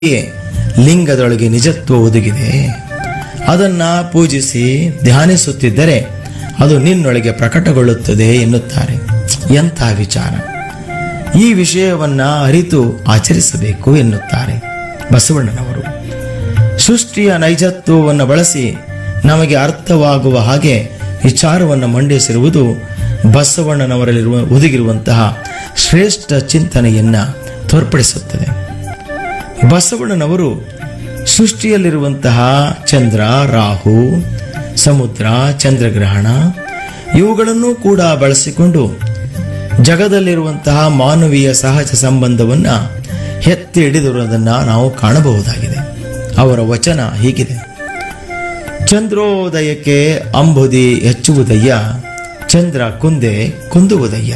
ಲಿಂಗದೊಳಗೆ ನಿಜತ್ವ ಒದಗಿದೆ ಅದನ್ನ ಪೂಜಿಸಿ ಧ್ಯಾನಿಸುತ್ತಿದ್ದರೆ ಅದು ನಿನ್ನೊಳಗೆ ಪ್ರಕಟಗೊಳ್ಳುತ್ತದೆ ಎನ್ನುತ್ತಾರೆ ಎಂಥ ವಿಚಾರ ಈ ವಿಷಯವನ್ನ ಅರಿತು ಆಚರಿಸಬೇಕು ಎನ್ನುತ್ತಾರೆ ಬಸವಣ್ಣನವರು ಸೃಷ್ಟಿಯ ನೈಜತ್ವವನ್ನು ಬಳಸಿ ನಮಗೆ ಅರ್ಥವಾಗುವ ಹಾಗೆ ವಿಚಾರವನ್ನು ಮಂಡಿಸಿರುವುದು ಬಸವಣ್ಣನವರಲ್ಲಿರುವ ಒದಗಿರುವಂತಹ ಶ್ರೇಷ್ಠ ಚಿಂತನೆಯನ್ನ ತೋರ್ಪಡಿಸುತ್ತದೆ ಬಸವಣ್ಣನವರು ಸೃಷ್ಟಿಯಲ್ಲಿರುವಂತಹ ಚಂದ್ರ ರಾಹು ಸಮುದ್ರ ಚಂದ್ರಗ್ರಹಣ ಇವುಗಳನ್ನು ಕೂಡ ಬಳಸಿಕೊಂಡು ಜಗದಲ್ಲಿರುವಂತಹ ಮಾನವೀಯ ಸಹಜ ಸಂಬಂಧವನ್ನ ಎತ್ತಿ ಹಿಡಿದಿರುವುದನ್ನು ನಾವು ಕಾಣಬಹುದಾಗಿದೆ ಅವರ ವಚನ ಹೀಗಿದೆ ಚಂದ್ರೋದಯಕ್ಕೆ ಅಂಬುದಿ ಹೆಚ್ಚುವುದಯ್ಯ ಚಂದ್ರ ಕುಂದೆ ಕುಂದುವುದಯ್ಯ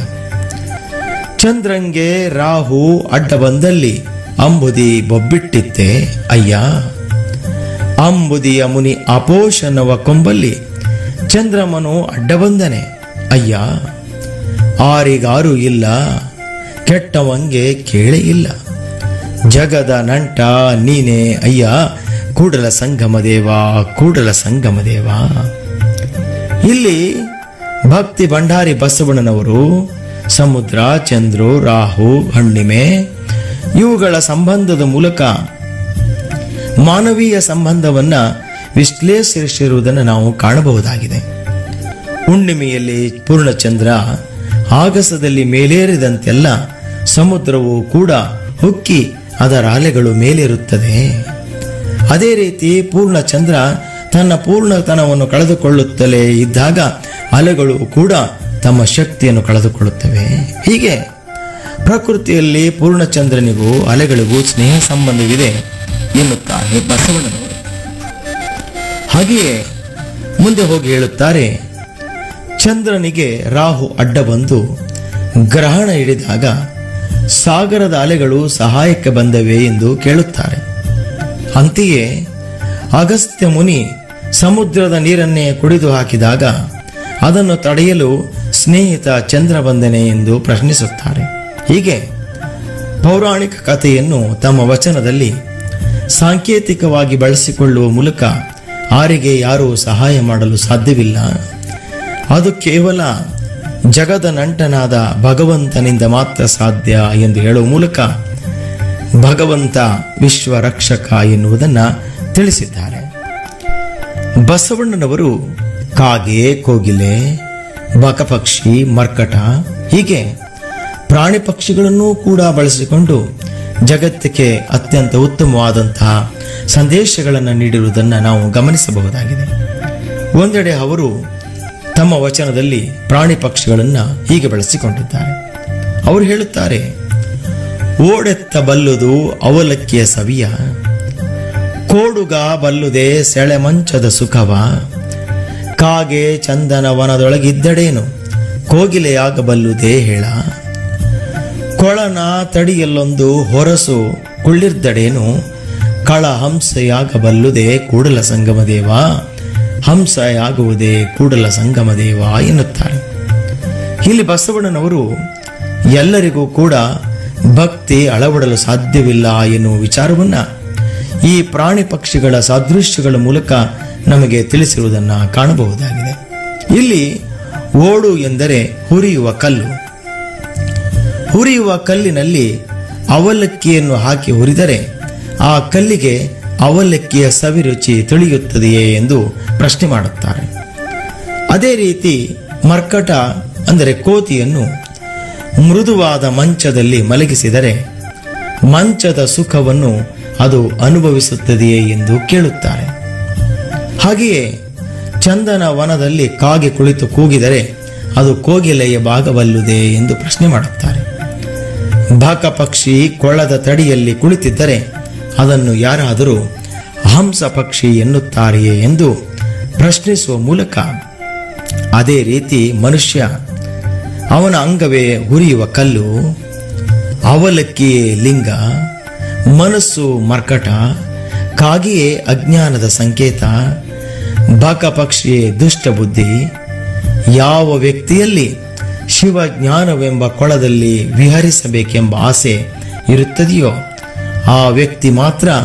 ಚಂದ್ರಂಗೆ ರಾಹು ಅಡ್ಡ ಬಂದಲ್ಲಿ ಅಂಬುದಿ ಬೊಬ್ಬಿಟ್ಟಿತ್ತೆ ಅಯ್ಯ ಅಂಬುದಿಯ ಮುನಿ ಅಪೋಷನವ ಕೊಂಬಲ್ಲಿ ಚಂದ್ರಮನು ಅಡ್ಡ ಬಂದನೆ ಅಯ್ಯ ಆರಿಗಾರು ಇಲ್ಲ ಕೆಟ್ಟವಂಗೆ ಕೇಳೇ ಇಲ್ಲ ಜಗದ ನಂಟ ನೀನೇ ಅಯ್ಯ ಕೂಡಲ ಸಂಗಮ ದೇವ ಕೂಡಲ ಸಂಗಮ ದೇವ ಇಲ್ಲಿ ಭಕ್ತಿ ಭಂಡಾರಿ ಬಸವಣ್ಣನವರು ಸಮುದ್ರ ಚಂದ್ರು ರಾಹು ಹಣ್ಣಿಮೆ ಇವುಗಳ ಸಂಬಂಧದ ಮೂಲಕ ಮಾನವೀಯ ಸಂಬಂಧವನ್ನ ವಿಶ್ಲೇಷಿಸಿರುವುದನ್ನು ನಾವು ಕಾಣಬಹುದಾಗಿದೆ ಹುಣ್ಣಿಮೆಯಲ್ಲಿ ಪೂರ್ಣಚಂದ್ರ ಆಗಸದಲ್ಲಿ ಮೇಲೇರಿದಂತೆಲ್ಲ ಸಮುದ್ರವು ಕೂಡ ಹುಕ್ಕಿ ಅದರ ಅಲೆಗಳು ಮೇಲೇರುತ್ತದೆ ಅದೇ ರೀತಿ ಪೂರ್ಣಚಂದ್ರ ತನ್ನ ಪೂರ್ಣತನವನ್ನು ಕಳೆದುಕೊಳ್ಳುತ್ತಲೇ ಇದ್ದಾಗ ಅಲೆಗಳು ಕೂಡ ತಮ್ಮ ಶಕ್ತಿಯನ್ನು ಕಳೆದುಕೊಳ್ಳುತ್ತವೆ ಹೀಗೆ ಪ್ರಕೃತಿಯಲ್ಲಿ ಪೂರ್ಣಚಂದ್ರನಿಗೂ ಅಲೆಗಳಿಗೂ ಸ್ನೇಹ ಸಂಬಂಧವಿದೆ ಎನ್ನುತ್ತಾರೆ ಬಸವಣ್ಣನವರು ಹಾಗೆಯೇ ಮುಂದೆ ಹೋಗಿ ಹೇಳುತ್ತಾರೆ ಚಂದ್ರನಿಗೆ ರಾಹು ಅಡ್ಡ ಬಂದು ಗ್ರಹಣ ಹಿಡಿದಾಗ ಸಾಗರದ ಅಲೆಗಳು ಸಹಾಯಕ್ಕೆ ಬಂದವೆ ಎಂದು ಕೇಳುತ್ತಾರೆ ಅಂತೆಯೇ ಅಗಸ್ತ್ಯ ಮುನಿ ಸಮುದ್ರದ ನೀರನ್ನೇ ಕುಡಿದು ಹಾಕಿದಾಗ ಅದನ್ನು ತಡೆಯಲು ಸ್ನೇಹಿತ ಚಂದ್ರ ಬಂದನೆ ಎಂದು ಪ್ರಶ್ನಿಸುತ್ತಾರೆ ಹೀಗೆ ಪೌರಾಣಿಕ ಕಥೆಯನ್ನು ತಮ್ಮ ವಚನದಲ್ಲಿ ಸಾಂಕೇತಿಕವಾಗಿ ಬಳಸಿಕೊಳ್ಳುವ ಮೂಲಕ ಆರಿಗೆ ಯಾರೂ ಸಹಾಯ ಮಾಡಲು ಸಾಧ್ಯವಿಲ್ಲ ಅದು ಕೇವಲ ಜಗದ ನಂಟನಾದ ಭಗವಂತನಿಂದ ಮಾತ್ರ ಸಾಧ್ಯ ಎಂದು ಹೇಳುವ ಮೂಲಕ ಭಗವಂತ ವಿಶ್ವ ರಕ್ಷಕ ಎನ್ನುವುದನ್ನು ತಿಳಿಸಿದ್ದಾರೆ ಬಸವಣ್ಣನವರು ಕಾಗೆ ಕೋಗಿಲೆ ಬಕಪಕ್ಷಿ ಮರ್ಕಟ ಹೀಗೆ ಪ್ರಾಣಿ ಪಕ್ಷಿಗಳನ್ನೂ ಕೂಡ ಬಳಸಿಕೊಂಡು ಜಗತ್ತಿಗೆ ಅತ್ಯಂತ ಉತ್ತಮವಾದಂತಹ ಸಂದೇಶಗಳನ್ನು ನೀಡಿರುವುದನ್ನು ನಾವು ಗಮನಿಸಬಹುದಾಗಿದೆ ಒಂದೆಡೆ ಅವರು ತಮ್ಮ ವಚನದಲ್ಲಿ ಪ್ರಾಣಿ ಪಕ್ಷಿಗಳನ್ನು ಹೀಗೆ ಬಳಸಿಕೊಂಡಿದ್ದಾರೆ ಅವರು ಹೇಳುತ್ತಾರೆ ಓಡೆತ್ತ ಬಲ್ಲುದು ಅವಲಕ್ಕಿಯ ಸವಿಯ ಕೋಡುಗ ಬಲ್ಲುದೆ ಸೆಳೆಮಂಚದ ಸುಖವ ಕಾಗೆ ಚಂದನ ವನದೊಳಗಿದ್ದಡೇನು ಕೋಗಿಲೆಯಾಗಬಲ್ಲುದೇ ಹೇಳ ಕೊಳನ ತಡಿಯಲ್ಲೊಂದು ಹೊರಸು ಕುಳ್ಳಿರ್ದಡೇನು ಕಳ ಹಂಸೆಯಾಗಬಲ್ಲುದೇ ಕೂಡಲ ಸಂಗಮ ದೇವ ಹಂಸೆಯಾಗುವುದೇ ಕೂಡಲ ಸಂಗಮ ದೇವ ಎನ್ನುತ್ತಾರೆ ಇಲ್ಲಿ ಬಸವಣ್ಣನವರು ಎಲ್ಲರಿಗೂ ಕೂಡ ಭಕ್ತಿ ಅಳವಡಲು ಸಾಧ್ಯವಿಲ್ಲ ಎನ್ನುವ ವಿಚಾರವನ್ನ ಈ ಪ್ರಾಣಿ ಪಕ್ಷಿಗಳ ಸಾದೃಶ್ಯಗಳ ಮೂಲಕ ನಮಗೆ ತಿಳಿಸಿರುವುದನ್ನು ಕಾಣಬಹುದಾಗಿದೆ ಇಲ್ಲಿ ಓಡು ಎಂದರೆ ಹುರಿಯುವ ಕಲ್ಲು ಹುರಿಯುವ ಕಲ್ಲಿನಲ್ಲಿ ಅವಲಕ್ಕಿಯನ್ನು ಹಾಕಿ ಹುರಿದರೆ ಆ ಕಲ್ಲಿಗೆ ಅವಲಕ್ಕಿಯ ಸವಿರುಚಿ ತಿಳಿಯುತ್ತದೆಯೇ ಎಂದು ಪ್ರಶ್ನೆ ಮಾಡುತ್ತಾರೆ ಅದೇ ರೀತಿ ಮರ್ಕಟ ಅಂದರೆ ಕೋತಿಯನ್ನು ಮೃದುವಾದ ಮಂಚದಲ್ಲಿ ಮಲಗಿಸಿದರೆ ಮಂಚದ ಸುಖವನ್ನು ಅದು ಅನುಭವಿಸುತ್ತದೆಯೇ ಎಂದು ಕೇಳುತ್ತಾರೆ ಹಾಗೆಯೇ ಚಂದನ ವನದಲ್ಲಿ ಕಾಗೆ ಕುಳಿತು ಕೂಗಿದರೆ ಅದು ಕೋಗಿಲೆಯ ಭಾಗವಲ್ಲುದೇ ಎಂದು ಪ್ರಶ್ನೆ ಮಾಡುತ್ತಾರೆ ಬಾಕ ಪಕ್ಷಿ ಕೊಳ್ಳದ ತಡಿಯಲ್ಲಿ ಕುಳಿತಿದ್ದರೆ ಅದನ್ನು ಯಾರಾದರೂ ಹಂಸ ಪಕ್ಷಿ ಎನ್ನುತ್ತಾರೆಯೇ ಎಂದು ಪ್ರಶ್ನಿಸುವ ಮೂಲಕ ಅದೇ ರೀತಿ ಮನುಷ್ಯ ಅವನ ಅಂಗವೇ ಹುರಿಯುವ ಕಲ್ಲು ಅವಲಕ್ಕಿಯೇ ಲಿಂಗ ಮನಸ್ಸು ಮರ್ಕಟ ಕಾಗಿಯೇ ಅಜ್ಞಾನದ ಸಂಕೇತ ಬಾಕ ಪಕ್ಷಿಯೇ ದುಷ್ಟ ಬುದ್ಧಿ ಯಾವ ವ್ಯಕ್ತಿಯಲ್ಲಿ ಶಿವ ಜ್ಞಾನವೆಂಬ ಕೊಳದಲ್ಲಿ ವಿಹರಿಸಬೇಕೆಂಬ ಆಸೆ ಇರುತ್ತದೆಯೋ ಆ ವ್ಯಕ್ತಿ ಮಾತ್ರ